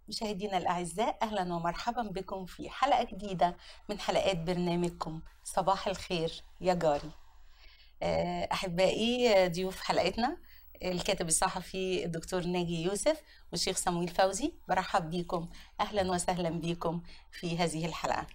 مشاهدينا الأعزاء أهلا ومرحبا بكم في حلقة جديدة من حلقات برنامجكم صباح الخير يا جاري آه، أحبائي ضيوف حلقتنا الكاتب الصحفي الدكتور ناجي يوسف والشيخ صمويل فوزي برحب بيكم أهلا وسهلا بيكم في هذه الحلقة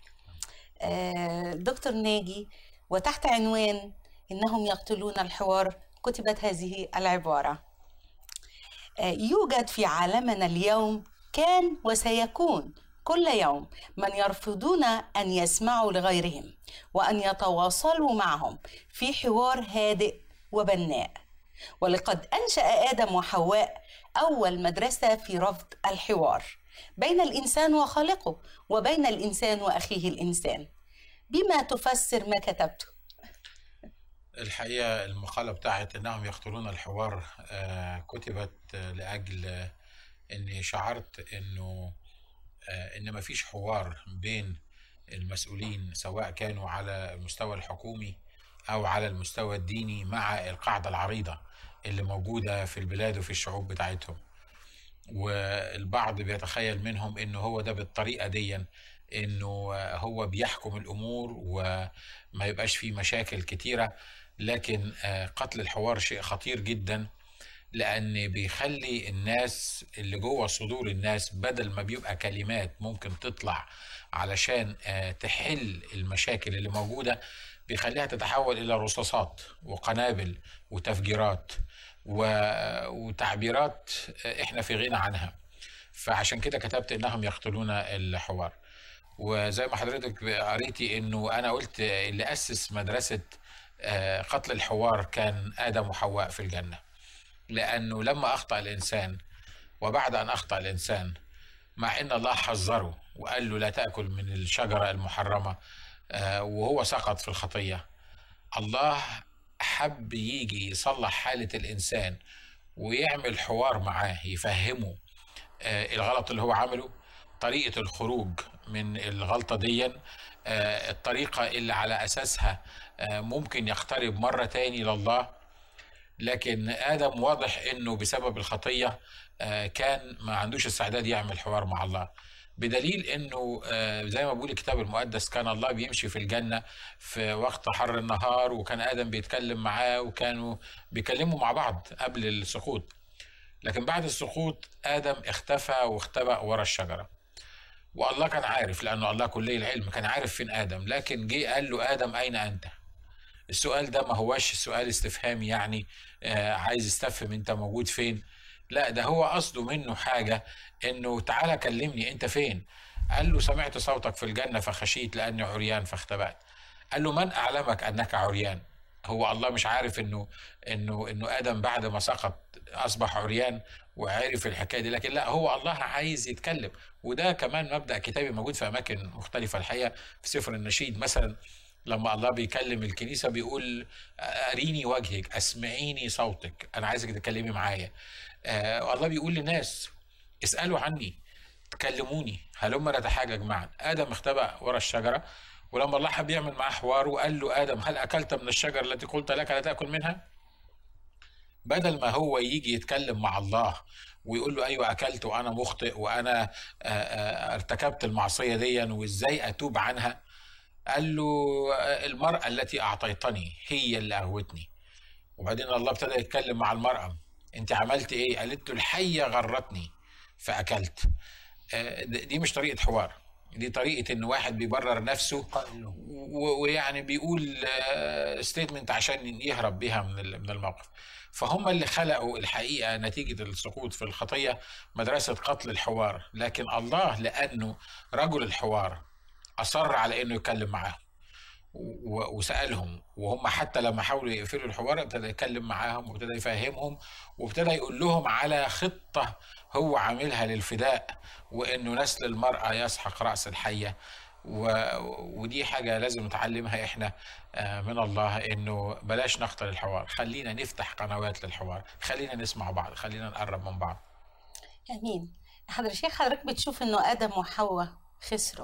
آه، دكتور ناجي وتحت عنوان إنهم يقتلون الحوار كتبت هذه العبارة آه، يوجد في عالمنا اليوم كان وسيكون كل يوم من يرفضون ان يسمعوا لغيرهم وان يتواصلوا معهم في حوار هادئ وبناء ولقد انشا ادم وحواء اول مدرسه في رفض الحوار بين الانسان وخالقه وبين الانسان واخيه الانسان بما تفسر ما كتبته الحقيقة المقالة بتاعت إنهم يقتلون الحوار آه، كتبت آه، لأجل آه، إني شعرت إنه آه، إن مفيش حوار بين المسؤولين سواء كانوا على المستوى الحكومي أو على المستوى الديني مع القاعدة العريضة اللي موجودة في البلاد وفي الشعوب بتاعتهم والبعض بيتخيل منهم انه هو ده بالطريقه دي انه هو بيحكم الامور وما يبقاش فيه مشاكل كتيره لكن آه، قتل الحوار شيء خطير جدا لان بيخلي الناس اللي جوه صدور الناس بدل ما بيبقى كلمات ممكن تطلع علشان آه، تحل المشاكل اللي موجوده بيخليها تتحول الى رصاصات وقنابل وتفجيرات و- وتعبيرات احنا في غنى عنها فعشان كده كتبت انهم يقتلون الحوار وزي ما حضرتك قريتي انه انا قلت اللي اسس مدرسه آه، قتل الحوار كان ادم وحواء في الجنه لانه لما اخطا الانسان وبعد ان اخطا الانسان مع ان الله حذره وقال له لا تاكل من الشجره المحرمه آه، وهو سقط في الخطيه الله حب يجي يصلح حالة الإنسان ويعمل حوار معاه يفهمه آه، الغلط اللي هو عمله طريقة الخروج من الغلطة دي آه، الطريقة اللي على أساسها آه، ممكن يقترب مرة تاني لله لكن آدم واضح إنه بسبب الخطية آه، كان ما عندوش استعداد يعمل حوار مع الله بدليل انه آه، زي ما بيقول الكتاب المقدس كان الله بيمشي في الجنه في وقت حر النهار وكان ادم بيتكلم معاه وكانوا بيكلموا مع بعض قبل السقوط لكن بعد السقوط ادم اختفى واختبأ ورا الشجره والله كان عارف لانه الله كلي العلم كان عارف فين ادم لكن جه قال له ادم اين انت السؤال ده ما هواش سؤال استفهامي يعني آه، عايز يستفهم انت موجود فين لا ده هو قصده منه حاجة انه تعالى كلمني انت فين قال له سمعت صوتك في الجنة فخشيت لاني عريان فاختبأت قال له من اعلمك انك عريان هو الله مش عارف انه انه انه ادم بعد ما سقط اصبح عريان وعرف الحكايه دي لكن لا هو الله عايز يتكلم وده كمان مبدا كتابي موجود في اماكن مختلفه الحقيقه في سفر النشيد مثلا لما الله بيكلم الكنيسه بيقول اريني وجهك اسمعيني صوتك انا عايزك تتكلمي معايا آه الله بيقول للناس اسالوا عني تكلموني هلما نتحاجج معا ادم اختبأ ورا الشجره ولما الله حب يعمل معاه حوار وقال له ادم هل اكلت من الشجره التي قلت لك لا تاكل منها بدل ما هو يجي يتكلم مع الله ويقول له ايوه اكلت وانا مخطئ وانا آه، آه، ارتكبت المعصيه دي وازاي اتوب عنها قال له آه، المراه التي اعطيتني هي اللي اغوتني وبعدين الله ابتدى يتكلم مع المراه انت عملت ايه قالت له الحيه غرتني فاكلت آه، د- دي مش طريقه حوار دي طريقه ان واحد بيبرر نفسه و- ويعني بيقول ستيتمنت عشان يهرب بيها من ال- من الموقف فهم اللي خلقوا الحقيقه نتيجه السقوط في الخطيه مدرسه قتل الحوار لكن الله لانه رجل الحوار اصر على انه يتكلم معاهم و- وسالهم وهم حتى لما حاولوا يقفلوا الحوار ابتدى يتكلم معاهم وابتدى يفهمهم وابتدى يقول لهم على خطه هو عاملها للفداء وانه نسل المراه يسحق راس الحيه و... ودي حاجه لازم نتعلمها احنا آه، من الله انه بلاش نقتل الحوار خلينا نفتح قنوات للحوار خلينا نسمع بعض خلينا نقرب من بعض امين حضرتك شيخ حضرتك بتشوف انه ادم وحواء خسروا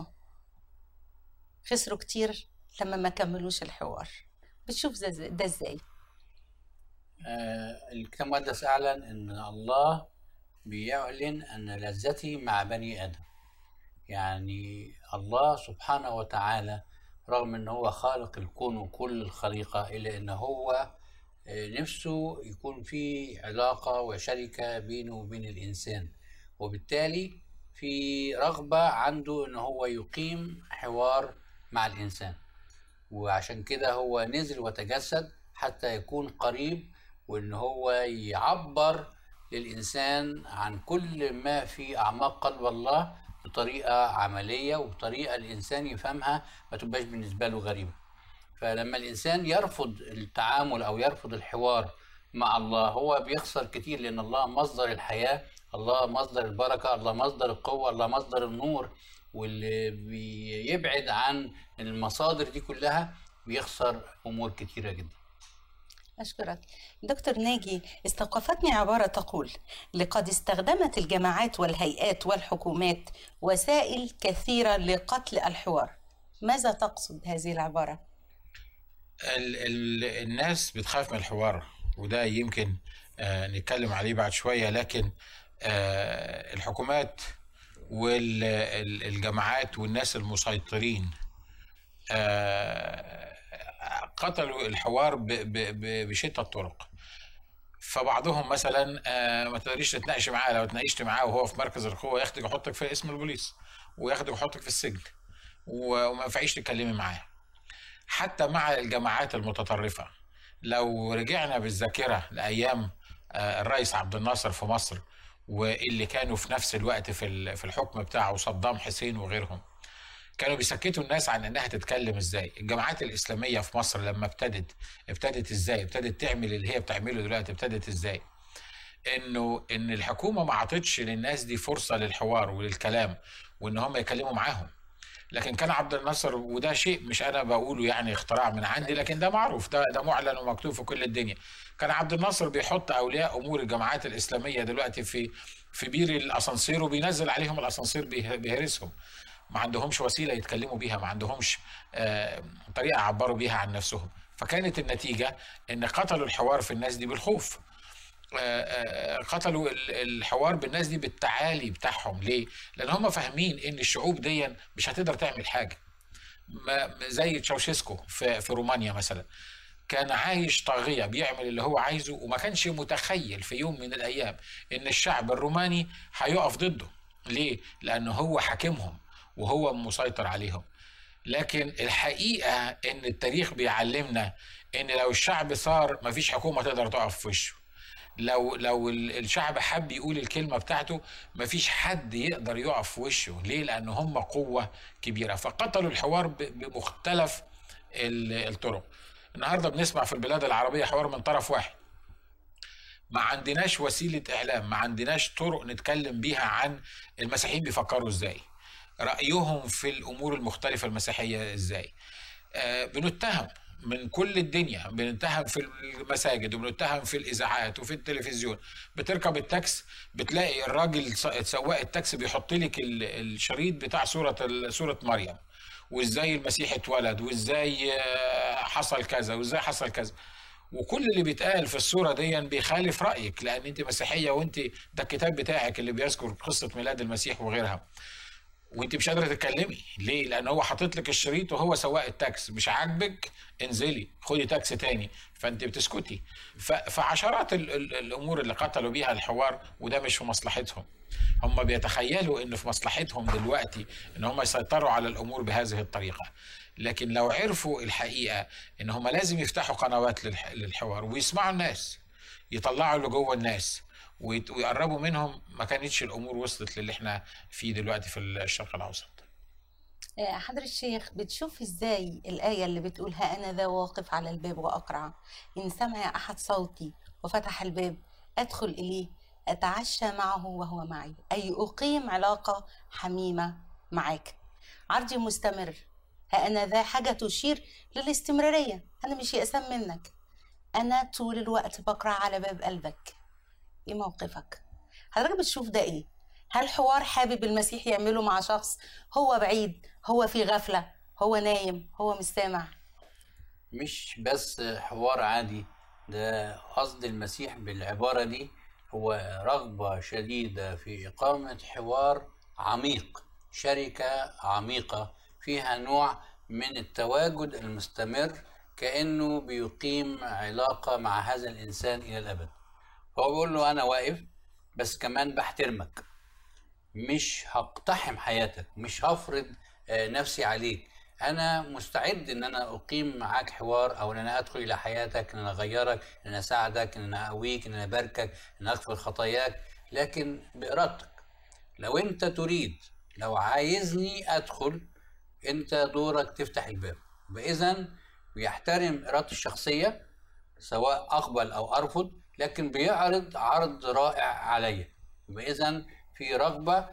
خسروا كتير لما ما كملوش الحوار بتشوف ده إزاي- ده ازاي آه، الكتاب المقدس اعلن ان الله بيعلن أن لذتي مع بني آدم يعني الله سبحانه وتعالى رغم أنه هو خالق الكون وكل الخليقة إلا أنه هو آه، نفسه يكون في علاقة وشركة بينه وبين الإنسان وبالتالي في رغبة عنده أنه هو يقيم حوار مع الإنسان وعشان كده هو نزل وتجسد حتى يكون قريب وان هو يعبر للانسان عن كل ما في اعماق قلب الله بطريقه عمليه وبطريقه الانسان يفهمها ما تبقاش بالنسبه له غريبه فلما الانسان يرفض التعامل او يرفض الحوار مع الله هو بيخسر كتير لان الله مصدر الحياه الله مصدر البركه الله مصدر القوه الله مصدر النور واللي بيبعد عن المصادر دي كلها بيخسر امور كتيره جدا أشكرك دكتور ناجي استوقفتني عبارة تقول لقد استخدمت الجماعات والهيئات والحكومات وسائل كثيرة لقتل الحوار ماذا تقصد هذه العبارة؟ ال ال الناس بتخاف من الحوار وده يمكن آه نتكلم عليه بعد شوية لكن آه الحكومات والجماعات والناس المسيطرين آه قتلوا الحوار ب- ب- ب- بشتى الطرق فبعضهم مثلا آه، ما تقدريش تتناقشي معاه لو اتناقشت معاه وهو في مركز القوه ياخدك يحطك في اسم البوليس وياخدك يحطك في السجن و- وما ينفعيش تتكلمي معاه حتى مع الجماعات المتطرفه لو رجعنا بالذاكره لايام آه، الرئيس عبد الناصر في مصر واللي كانوا في نفس الوقت في ال- في الحكم بتاعه صدام حسين وغيرهم كانوا بيسكتوا الناس عن انها تتكلم ازاي الجماعات الاسلاميه في مصر لما ابتدت ابتدت ازاي ابتدت تعمل اللي هي بتعمله دلوقتي ابتدت ازاي انه ان الحكومه ما عطتش للناس دي فرصه للحوار وللكلام وان هم يكلموا معاهم لكن كان عبد الناصر وده شيء مش انا بقوله يعني اختراع من عندي لكن ده معروف ده ده معلن ومكتوب في كل الدنيا كان عبد الناصر بيحط اولياء امور الجماعات الاسلاميه دلوقتي في في بير الاسانسير وبينزل عليهم الاسانسير بيه- بيهرسهم ما عندهمش وسيله يتكلموا بيها ما عندهمش آه، طريقه يعبروا بيها عن نفسهم فكانت النتيجه ان قتلوا الحوار في الناس دي بالخوف آه، آه، قتلوا ال- الحوار بالناس دي بالتعالي بتاعهم ليه؟ لان هم فاهمين ان الشعوب دي مش هتقدر تعمل حاجه ما زي تشاوشيسكو في في رومانيا مثلا كان عايش طاغيه بيعمل اللي هو عايزه وما كانش متخيل في يوم من الايام ان الشعب الروماني هيقف ضده ليه؟ لانه هو حاكمهم وهو مسيطر عليهم لكن الحقيقه ان التاريخ بيعلمنا ان لو الشعب صار مفيش حكومه تقدر تقف في وشه لو لو ال- الشعب حب يقول الكلمه بتاعته مفيش حد يقدر يقف في وشه ليه لان هم قوه كبيره فقتلوا الحوار ب- بمختلف ال- الطرق النهارده بنسمع في البلاد العربيه حوار من طرف واحد ما عندناش وسيله اعلام ما عندناش طرق نتكلم بيها عن المسيحيين بيفكروا ازاي رايهم في الامور المختلفه المسيحيه ازاي آه، بنتهم من كل الدنيا بنتهم في المساجد وبنتهم في الاذاعات وفي التلفزيون بتركب التاكس بتلاقي الراجل س- سواق التاكس بيحط لك ال- الشريط بتاع سوره ال- سوره مريم وازاي المسيح اتولد وازاي آه، حصل كذا وازاي حصل كذا وكل اللي بيتقال في الصوره دي بيخالف رايك لان انت مسيحيه وانت ده الكتاب بتاعك اللي بيذكر قصه ميلاد المسيح وغيرها وانت مش قادره تتكلمي ليه لان هو حاطط لك الشريط وهو سواق التاكس مش عاجبك انزلي خدي تاكسي تاني فانت بتسكتي ف- فعشرات ال ال الامور اللي قتلوا بيها الحوار وده مش في مصلحتهم هم بيتخيلوا ان في مصلحتهم دلوقتي ان هم يسيطروا على الامور بهذه الطريقه لكن لو عرفوا الحقيقه ان هم لازم يفتحوا قنوات للح- للحوار ويسمعوا الناس يطلعوا اللي جوه الناس ويت- ويقربوا منهم ما كانتش الامور وصلت للي احنا فيه دلوقتي في الشرق الاوسط آه، حضرة الشيخ بتشوف ازاي الآية اللي بتقول ها أنا ذا واقف على الباب وأقرع إن سمع أحد صوتي وفتح الباب أدخل إليه أتعشى معه وهو معي أي أقيم علاقة حميمة معاك عرضي مستمر ها أنا ذا حاجة تشير للاستمرارية أنا مش يأسان منك أنا طول الوقت بقرع على باب قلبك إيه موقفك؟ حضرتك بتشوف ده إيه؟ هل حوار حابب المسيح يعمله مع شخص هو بعيد هو في غفلة هو نايم هو مش سامع مش بس حوار عادي ده قصد المسيح بالعبارة دي هو رغبة شديدة في إقامة حوار عميق شركة عميقة فيها نوع من التواجد المستمر كأنه بيقيم علاقة مع هذا الإنسان إلى الأبد هو بيقول له أنا واقف بس كمان بحترمك مش هقتحم حياتك مش هفرض آه، نفسي عليك انا مستعد ان انا اقيم معاك حوار او ان انا ادخل الى حياتك ان انا اغيرك ان انا اساعدك ان انا اقويك ان انا اباركك ان اغفر خطاياك لكن بارادتك لو انت تريد لو عايزني ادخل انت دورك تفتح الباب فاذا بيحترم ارادتي الشخصيه سواء اقبل او ارفض لكن بيعرض عرض رائع عليا اذا في رغبه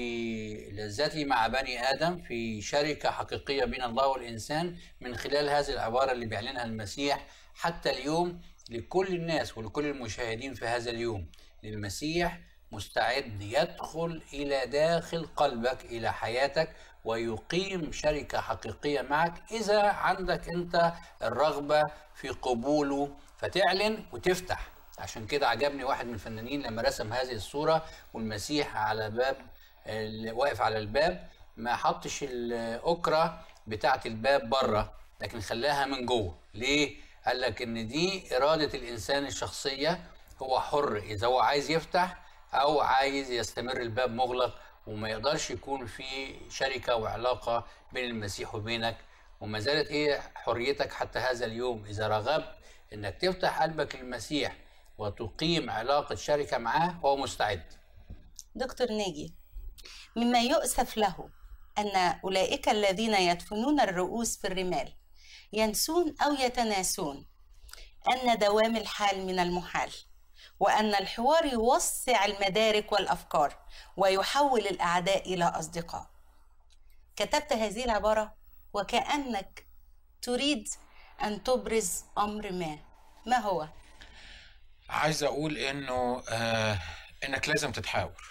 في لذتي مع بني ادم في شركه حقيقيه بين الله والانسان من خلال هذه العباره اللي بيعلنها المسيح حتى اليوم لكل الناس ولكل المشاهدين في هذا اليوم المسيح مستعد يدخل الى داخل قلبك الى حياتك ويقيم شركه حقيقيه معك اذا عندك انت الرغبه في قبوله فتعلن وتفتح عشان كده عجبني واحد من الفنانين لما رسم هذه الصوره والمسيح على باب اللي واقف على الباب ما حطش الاكره بتاعه الباب بره لكن خلاها من جوه ليه قال لك ان دي اراده الانسان الشخصيه هو حر اذا هو عايز يفتح او عايز يستمر الباب مغلق وما يقدرش يكون في شركه وعلاقه بين المسيح وبينك وما زالت هي حريتك حتى هذا اليوم اذا رغبت انك تفتح قلبك للمسيح وتقيم علاقه شركه معاه هو مستعد دكتور ناجي مما يؤسف له أن أولئك الذين يدفنون الرؤوس في الرمال ينسون أو يتناسون أن دوام الحال من المحال وأن الحوار يوسع المدارك والأفكار ويحول الأعداء إلى أصدقاء كتبت هذه العبارة وكأنك تريد أن تبرز أمر ما ما هو؟ عايز أقول إنه آه إنك لازم تتحاور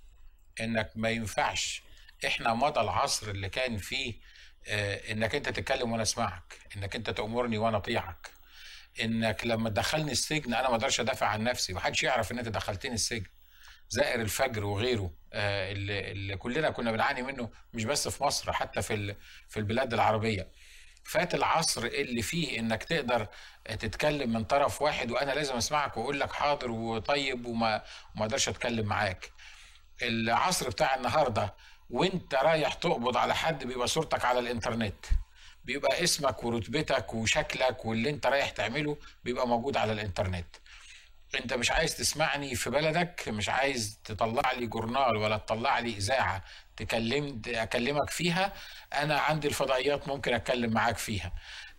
انك ما ينفعش احنا مضى العصر اللي كان فيه آه، انك انت تتكلم وانا اسمعك انك انت تامرني وانا اطيعك انك لما تدخلني السجن انا ما اقدرش ادافع عن نفسي محدش يعرف ان انت دخلتني السجن زائر الفجر وغيره آه، اللي, اللي كلنا كنا بنعاني منه مش بس في مصر حتى في في البلاد العربيه فات العصر اللي فيه انك تقدر تتكلم من طرف واحد وانا لازم اسمعك واقول لك حاضر وطيب وما ما اقدرش اتكلم معاك العصر بتاع النهارده وانت رايح تقبض على حد بيبقى صورتك على الانترنت بيبقى اسمك ورتبتك وشكلك واللي انت رايح تعمله بيبقى موجود على الانترنت انت مش عايز تسمعني في بلدك مش عايز تطلع لي جورنال ولا تطلع لي اذاعه تكلم اكلمك فيها انا عندي الفضائيات ممكن اتكلم معاك فيها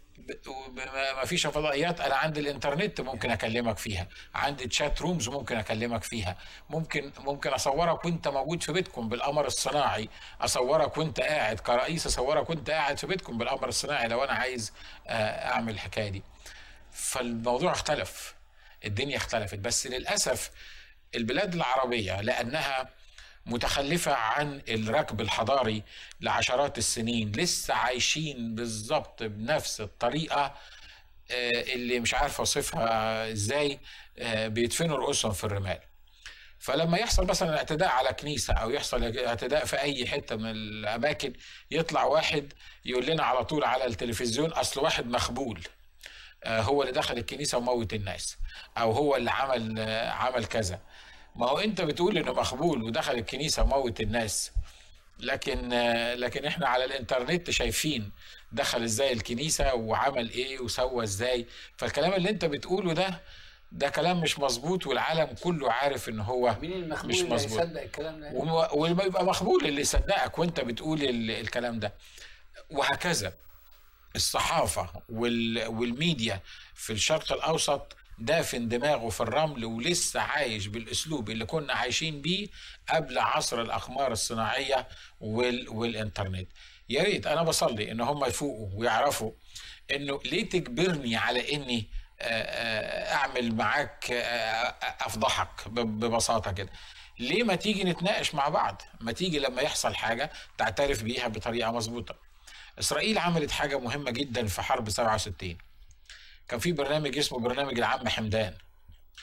ما فيش فضائيات انا عندي الانترنت ممكن اكلمك فيها عندي تشات رومز ممكن اكلمك فيها ممكن ممكن اصورك وانت موجود في بيتكم بالقمر الصناعي اصورك وانت قاعد كرئيس اصورك وانت قاعد في بيتكم بالقمر الصناعي لو انا عايز آه، اعمل الحكايه دي فالموضوع اختلف الدنيا اختلفت بس للاسف البلاد العربيه لانها متخلفة عن الركب الحضاري لعشرات السنين لسه عايشين بالظبط بنفس الطريقة آه، اللي مش عارف اوصفها ازاي آه، بيدفنوا رؤوسهم في الرمال فلما يحصل مثلا اعتداء على كنيسة أو يحصل اعتداء في أي حتة من الأماكن يطلع واحد يقول لنا على طول على التلفزيون أصل واحد مخبول آه، هو اللي دخل الكنيسة وموت الناس أو هو اللي عمل عمل كذا ما هو انت بتقول انه مخبول ودخل الكنيسه وموت الناس لكن لكن احنا على الانترنت شايفين دخل ازاي الكنيسه وعمل ايه وسوى ازاي فالكلام اللي انت بتقوله ده ده كلام مش مظبوط والعالم كله عارف ان هو مين المخبول مش مظبوط اللي يصدق الكلام ده وما يبقى مخبول اللي يصدقك وانت بتقول الكلام ده وهكذا الصحافه والميديا في الشرق الاوسط دافن دماغه في الرمل ولسه عايش بالاسلوب اللي كنا عايشين بيه قبل عصر الاقمار الصناعيه وال... والانترنت يا ريت انا بصلي ان هم يفوقوا ويعرفوا انه ليه تجبرني على اني اعمل معاك افضحك ببساطه كده ليه ما تيجي نتناقش مع بعض ما تيجي لما يحصل حاجه تعترف بيها بطريقه مظبوطه اسرائيل عملت حاجه مهمه جدا في حرب 67 كان في برنامج اسمه برنامج العم حمدان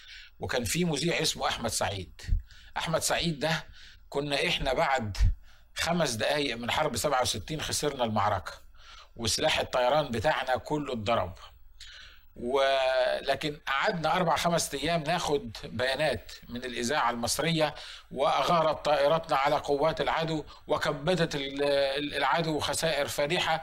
وكان في مذيع اسمه احمد سعيد احمد سعيد ده كنا احنا بعد خمس دقايق من حرب 67 خسرنا المعركه وسلاح الطيران بتاعنا كله اتضرب ولكن قعدنا اربع خمس ايام ناخد بيانات من الاذاعه المصريه واغارت طائراتنا على قوات العدو وكبدت ال- ال- العدو خسائر فادحه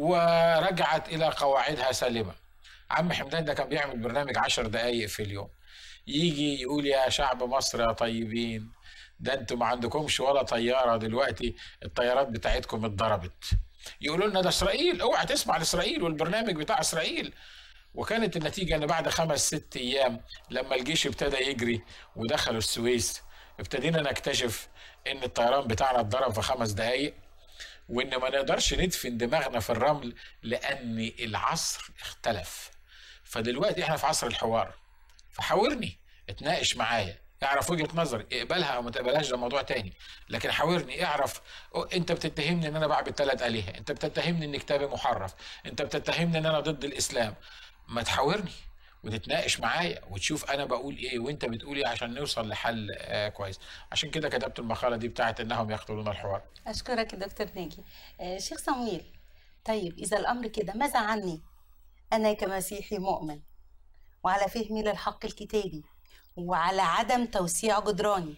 ورجعت الى قواعدها سالمه. عم حمدان ده كان بيعمل برنامج عشر دقايق في اليوم. يجي يقول يا شعب مصر يا طيبين ده انتوا ما عندكمش ولا طياره دلوقتي الطيارات بتاعتكم اتضربت. يقولوا لنا ده اسرائيل اوعى تسمع لاسرائيل والبرنامج بتاع اسرائيل وكانت النتيجة إن بعد خمس ست أيام لما الجيش ابتدى يجري ودخلوا السويس ابتدينا نكتشف إن الطيران بتاعنا اتضرب في خمس دقايق وإن ما نقدرش ندفن دماغنا في الرمل لأن العصر اختلف فدلوقتي إحنا في عصر الحوار فحاورني اتناقش معايا اعرف وجهة نظري اقبلها او ما تقبلهاش ده موضوع تاني لكن حاورني اعرف أو انت بتتهمني ان انا بعبد ثلاث الهه انت بتتهمني ان كتابي محرف انت بتتهمني ان انا ضد الاسلام ما تحاورني وتتناقش معايا وتشوف انا بقول ايه وانت بتقول ايه عشان نوصل لحل آه كويس عشان كده كتبت المقاله دي بتاعت انهم يقتلون الحوار أشكرك يا دكتور ناجي آه، شيخ صمويل طيب إذا الأمر كده ماذا عني أنا كمسيحي مؤمن وعلى فهمي للحق الكتابي وعلى عدم توسيع جدراني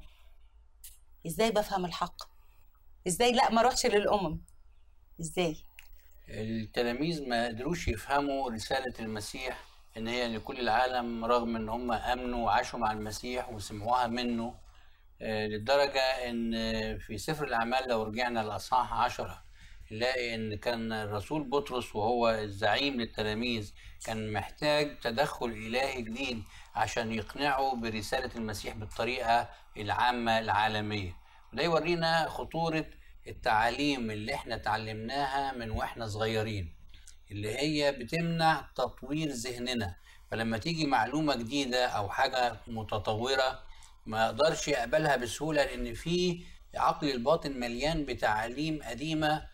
إزاي بفهم الحق إزاي لا ما أروحش للأمم إزاي التلاميذ ما قدروش يفهموا رسالة المسيح إن هي لكل العالم رغم إن هم آمنوا وعاشوا مع المسيح وسمعوها منه آه، لدرجة إن في سفر الأعمال لو رجعنا لأصحاح عشرة نلاقي إن كان الرسول بطرس وهو الزعيم للتلاميذ كان محتاج تدخل إلهي جديد عشان يقنعه برسالة المسيح بالطريقة العامة العالمية وده يورينا خطورة التعاليم اللي احنا اتعلمناها من واحنا صغيرين اللي هي بتمنع تطوير ذهننا فلما تيجي معلومة جديدة أو حاجة متطورة ما اقدرش اقبلها بسهولة لأن في عقل الباطن مليان بتعاليم قديمة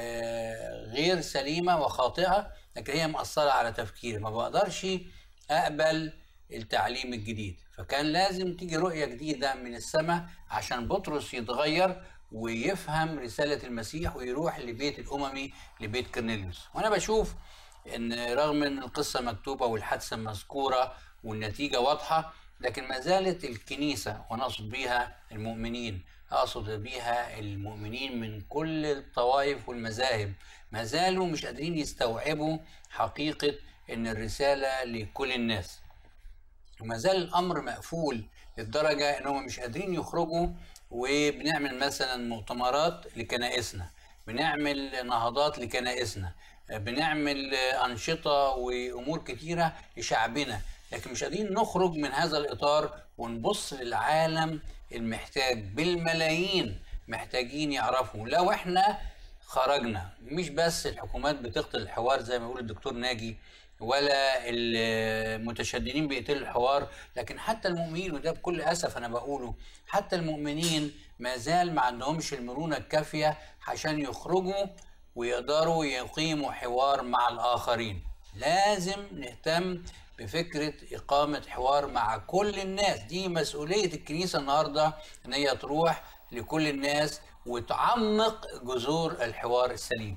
آه، غير سليمة وخاطئة لكن هي مأثرة على تفكيري ما بقدرش أقبل التعليم الجديد فكان لازم تيجي رؤية جديدة من السماء عشان بطرس يتغير ويفهم رسالة المسيح ويروح لبيت الأممي لبيت كرنيليوس وأنا بشوف إن رغم إن القصة مكتوبة والحادثة مذكورة والنتيجة واضحة لكن ما زالت الكنيسة وأنا أقصد بيها المؤمنين أقصد بيها المؤمنين من كل الطوائف والمذاهب ما زالوا مش قادرين يستوعبوا حقيقة إن الرسالة لكل الناس وما زال الامر مقفول للدرجه انهم مش قادرين يخرجوا وبنعمل مثلا مؤتمرات لكنائسنا بنعمل نهضات لكنائسنا بنعمل انشطه وامور كتيره لشعبنا لكن مش قادرين نخرج من هذا الاطار ونبص للعالم المحتاج بالملايين محتاجين يعرفوا لو احنا خرجنا مش بس الحكومات بتقتل الحوار زي ما يقول الدكتور ناجي ولا المتشددين بيقتلوا الحوار لكن حتى المؤمنين وده بكل اسف انا بقوله حتى المؤمنين ما زال ما عندهمش المرونه الكافيه عشان يخرجوا ويقدروا يقيموا حوار مع الاخرين لازم نهتم بفكره اقامه حوار مع كل الناس دي مسؤوليه الكنيسه النهارده ان هي تروح لكل الناس وتعمق جذور الحوار السليم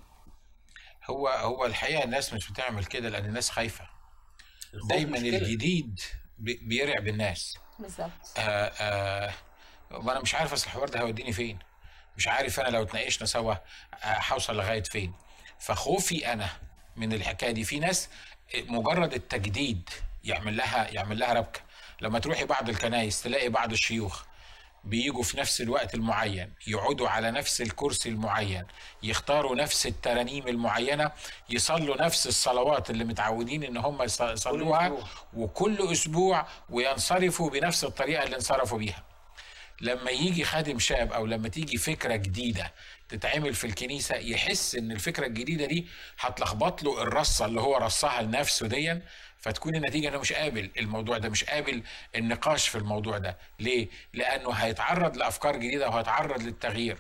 هو هو الحقيقه الناس مش بتعمل كده لان الناس خايفه الخوف دايما مشكلة. الجديد بي- بيرعب الناس بالظبط آه آه وانا مش عارف اصل الحوار ده هيوديني فين مش عارف انا لو اتناقشنا سوا آه، هوصل لغايه فين فخوفي انا من الحكايه دي في ناس مجرد التجديد يعمل لها يعمل لها ربكه لما تروحي بعض الكنايس تلاقي بعض الشيوخ بيجوا في نفس الوقت المعين يقعدوا على نفس الكرسي المعين يختاروا نفس الترانيم المعينة يصلوا نفس الصلوات اللي متعودين ان هم يص- يصلوها أسبوع. وكل اسبوع وينصرفوا بنفس الطريقة اللي انصرفوا بيها لما يجي خادم شاب او لما تيجي فكره جديده تتعمل في الكنيسه يحس ان الفكره الجديده دي هتلخبط له الرصه اللي هو رصها لنفسه ديا فتكون النتيجه انه مش قابل الموضوع ده مش قابل النقاش في الموضوع ده ليه لانه هيتعرض لافكار جديده وهيتعرض للتغيير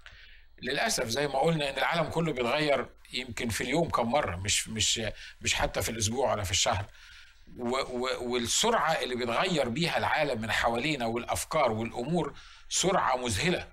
للاسف زي ما قلنا ان العالم كله بيتغير يمكن في اليوم كم مره مش مش مش حتى في الاسبوع ولا في الشهر و و والسرعه اللي بيتغير بيها العالم من حوالينا والافكار والامور سرعه مذهله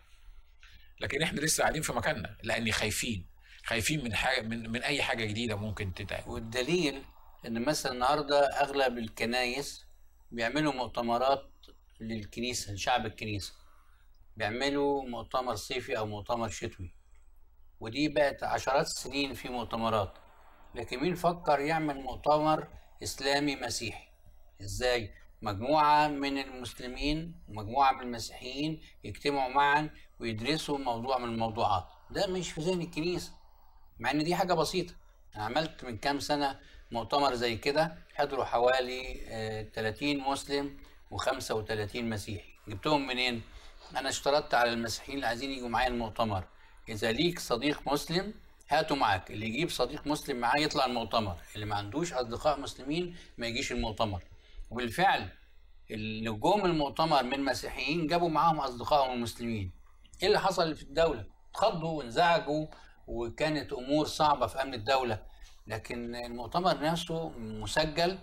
لكن احنا لسه قاعدين في مكاننا لاني خايفين خايفين من حاجه من, من اي حاجه جديده ممكن تتعمل والدليل ان مثلا النهارده اغلب الكنايس بيعملوا مؤتمرات للكنيسه لشعب الكنيسه بيعملوا مؤتمر صيفي او مؤتمر شتوي ودي بقت عشرات السنين في مؤتمرات لكن مين فكر يعمل مؤتمر اسلامي مسيحي ازاي مجموعه من المسلمين ومجموعه من المسيحيين يجتمعوا معا ويدرسوا موضوع من الموضوعات ده مش في ذهن الكنيسه مع ان دي حاجه بسيطه انا عملت من كام سنه مؤتمر زي كده حضروا حوالي آه، 30 مسلم و35 مسيحي جبتهم منين انا اشترطت على المسيحيين اللي عايزين يجوا معايا المؤتمر اذا ليك صديق مسلم هاته معاك اللي يجيب صديق مسلم معاه يطلع المؤتمر اللي ما عندوش اصدقاء مسلمين ما يجيش المؤتمر وبالفعل اللي جم المؤتمر من مسيحيين جابوا معاهم اصدقائهم المسلمين ايه اللي حصل في الدوله اتخضوا وانزعجوا وكانت امور صعبه في امن الدوله لكن المؤتمر نفسه مسجل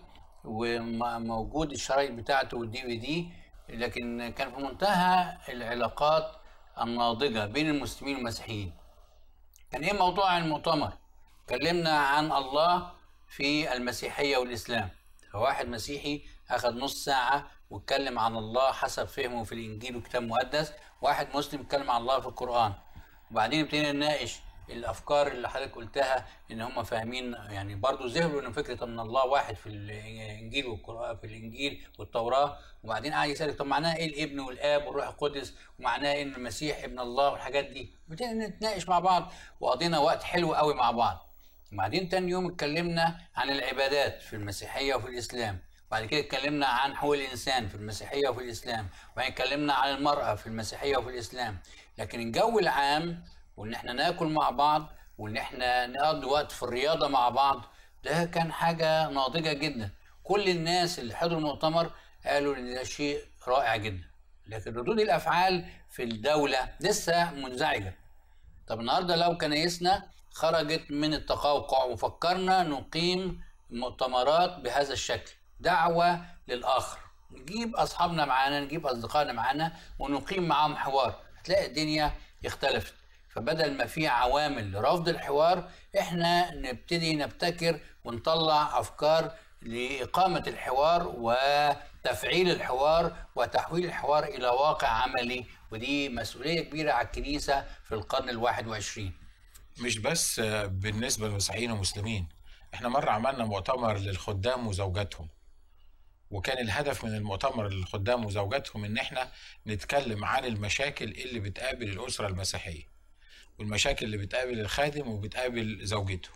وموجود الشرايط بتاعته والدي في دي لكن كان في منتهى العلاقات الناضجه بين المسلمين والمسيحيين كان ايه موضوع المؤتمر اتكلمنا عن الله في المسيحيه والاسلام فواحد مسيحي اخذ نص ساعه واتكلم عن الله حسب فهمه في الانجيل والكتاب المقدس واحد مسلم اتكلم عن الله في القران وبعدين ابتدينا نناقش الافكار اللي حضرتك قلتها ان هم فاهمين يعني برضو ذهلوا ان فكره ان الله واحد في الانجيل والقران في الانجيل والتوراه وبعدين قعد يسالك طب معناها ايه الابن والاب والروح القدس ومعناها ايه ان المسيح ابن الله والحاجات دي ابتدينا نتناقش مع بعض وقضينا وقت حلو قوي مع بعض وبعدين تاني يوم اتكلمنا عن العبادات في المسيحيه وفي الاسلام بعد كده اتكلمنا عن حقوق الانسان في المسيحيه وفي الاسلام وبعدين اتكلمنا عن المراه في المسيحيه وفي الاسلام لكن الجو العام وان احنا ناكل مع بعض وان احنا نقضي وقت في الرياضه مع بعض ده كان حاجه ناضجه جدا كل الناس اللي حضروا المؤتمر قالوا ان ده شيء رائع جدا لكن ردود الافعال في الدوله لسه منزعجه طب النهارده لو كنايسنا خرجت من التقوقع وفكرنا نقيم مؤتمرات بهذا الشكل دعوه للاخر نجيب اصحابنا معانا نجيب اصدقائنا معانا ونقيم معاهم حوار هتلاقي الدنيا اختلفت فبدل ما في عوامل لرفض الحوار احنا نبتدي نبتكر ونطلع افكار لاقامه الحوار وتفعيل الحوار وتحويل الحوار الى واقع عملي ودي مسؤوليه كبيره على الكنيسه في القرن الواحد وعشرين مش بس بالنسبه للمسيحيين والمسلمين احنا مره عملنا مؤتمر للخدام وزوجاتهم وكان الهدف من المؤتمر للخدام وزوجاتهم ان احنا نتكلم عن المشاكل اللي بتقابل الاسره المسيحيه والمشاكل اللي بتقابل الخادم وبتقابل زوجته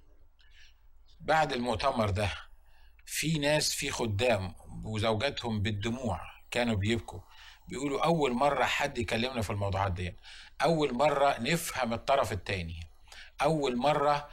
بعد المؤتمر ده في ناس في خدام وزوجاتهم بالدموع كانوا بيبكوا بيقولوا اول مره حد يكلمنا في الموضوعات دي اول مره نفهم الطرف التاني اول مره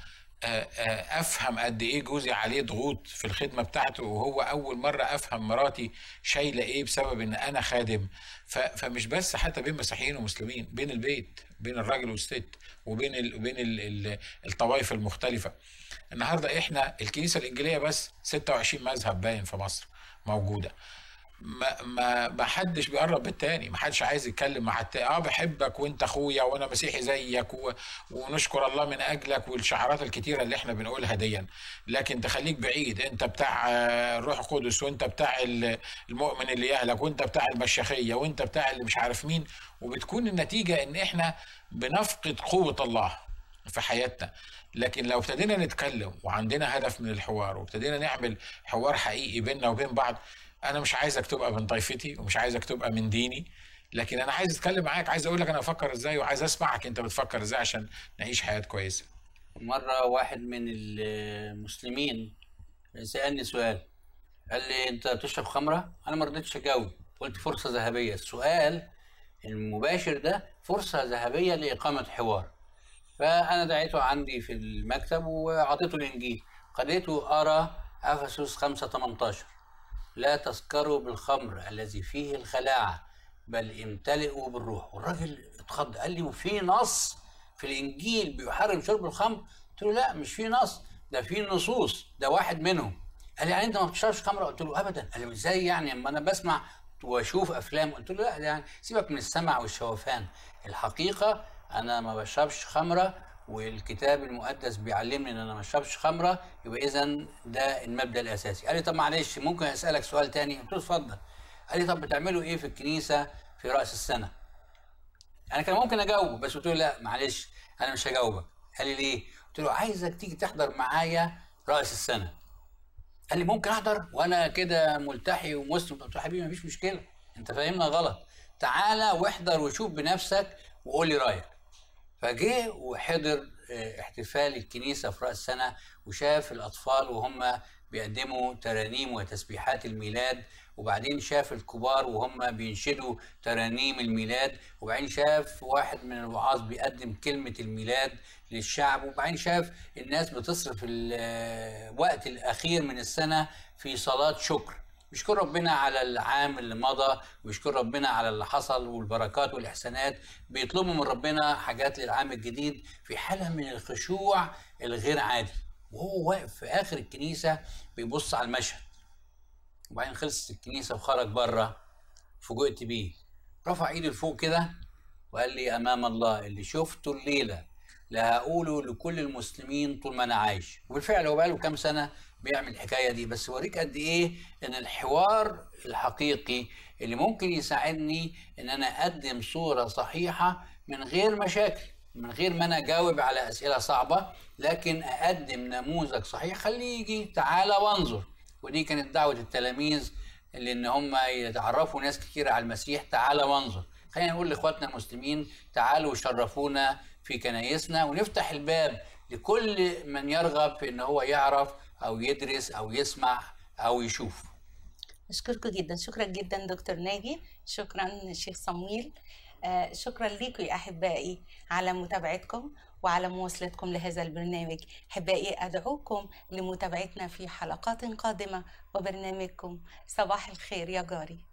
افهم قد ايه جوزي عليه ضغوط في الخدمه بتاعته وهو اول مره افهم مراتي شايله ايه بسبب ان انا خادم فمش بس حتى بين مسيحيين ومسلمين بين البيت بين الراجل والست وبين ال بين ال ال الطوائف المختلفه النهارده احنا الكنيسه الانجيليه بس 26 مذهب باين في مصر موجوده ما ما ما حدش بيقرب بالتاني ما حدش عايز يتكلم مع التاني اه بحبك وانت اخويا وانا مسيحي زيك و... ونشكر الله من اجلك والشعارات الكتيره اللي احنا بنقولها ديا لكن تخليك بعيد انت بتاع الروح القدس وانت بتاع المؤمن اللي يهلك وانت بتاع المشيخيه وانت بتاع اللي مش عارف مين وبتكون النتيجه ان احنا بنفقد قوه الله في حياتنا لكن لو ابتدينا نتكلم وعندنا هدف من الحوار وابتدينا نعمل حوار حقيقي بيننا وبين بعض انا مش عايزك تبقى من طائفتي ومش عايزك تبقى من ديني لكن انا عايز اتكلم معاك عايز اقول لك انا بفكر ازاي وعايز اسمعك انت بتفكر ازاي عشان نعيش حياه كويسه مره واحد من المسلمين سالني سؤال قال لي انت بتشرب خمره انا ما رضيتش اجاوب قلت فرصه ذهبيه السؤال المباشر ده فرصه ذهبيه لاقامه حوار فانا دعيته عندي في المكتب واعطيته الانجيل خليته ارى افسس 5 18 لا تسكروا بالخمر الذي فيه الخلاعة بل امتلئوا بالروح والراجل اتخض قال لي وفي نص في الانجيل بيحرم شرب الخمر قلت له لا مش في نص ده في نصوص ده واحد منهم قال لي يعني انت ما بتشربش خمره قلت له ابدا قال لي ازاي يعني اما انا بسمع واشوف افلام قلت له لا يعني سيبك من السمع والشوفان الحقيقه انا ما بشربش خمره والكتاب المقدس بيعلمني ان انا ما اشربش خمره يبقى اذا ده المبدا الاساسي قال لي طب معلش ممكن اسالك سؤال تاني قلت له اتفضل قال لي طب بتعملوا ايه في الكنيسه في راس السنه انا كان ممكن اجاوبه بس قلت له لا معلش انا مش هجاوبك قال لي ليه قلت له عايزك تيجي تحضر معايا راس السنه قال لي ممكن احضر وانا كده ملتحي ومسلم قلت له حبيبي مفيش مشكله انت فاهمنا غلط تعالى واحضر وشوف بنفسك وقول لي رايك فجه وحضر اه، احتفال الكنيسه في راس السنه وشاف الاطفال وهم بيقدموا ترانيم وتسبيحات الميلاد وبعدين شاف الكبار وهم بينشدوا ترانيم الميلاد وبعدين شاف واحد من الوعاظ بيقدم كلمة الميلاد للشعب وبعدين شاف الناس بتصرف الوقت الأخير من السنة في صلاة شكر بيشكر ربنا على العام اللي مضى ويشكر ربنا على اللي حصل والبركات والإحسانات بيطلبوا من ربنا حاجات للعام الجديد في حالة من الخشوع الغير عادي وهو واقف في آخر الكنيسة بيبص على المشهد وبعدين خلصت الكنيسه وخرج بره فوجئت بيه رفع ايده لفوق كده وقال لي امام الله اللي شفته الليله لا هقوله لكل المسلمين طول ما انا عايش وبالفعل هو بقاله كام سنه بيعمل الحكايه دي بس اوريك قد ايه ان الحوار الحقيقي اللي ممكن يساعدني ان انا اقدم صوره صحيحه من غير مشاكل من غير ما انا اجاوب على اسئله صعبه لكن اقدم نموذج صحيح خليه يجي تعالى وانظر ودي كانت دعوة التلاميذ لأن هم يتعرفوا ناس كتير على المسيح تعالى وانظر خلينا نقول لإخواتنا المسلمين تعالوا شرفونا في كنايسنا ونفتح الباب لكل من يرغب في ان هو يعرف او يدرس او يسمع او يشوف أشكركم جدا شكرا جدا دكتور ناجي شكرا شيخ صمويل آه، شكرا لكم يا أحبائي على متابعتكم وعلى مواصلتكم لهذا البرنامج أحبائي أدعوكم لمتابعتنا في حلقات قادمة وبرنامجكم صباح الخير يا جاري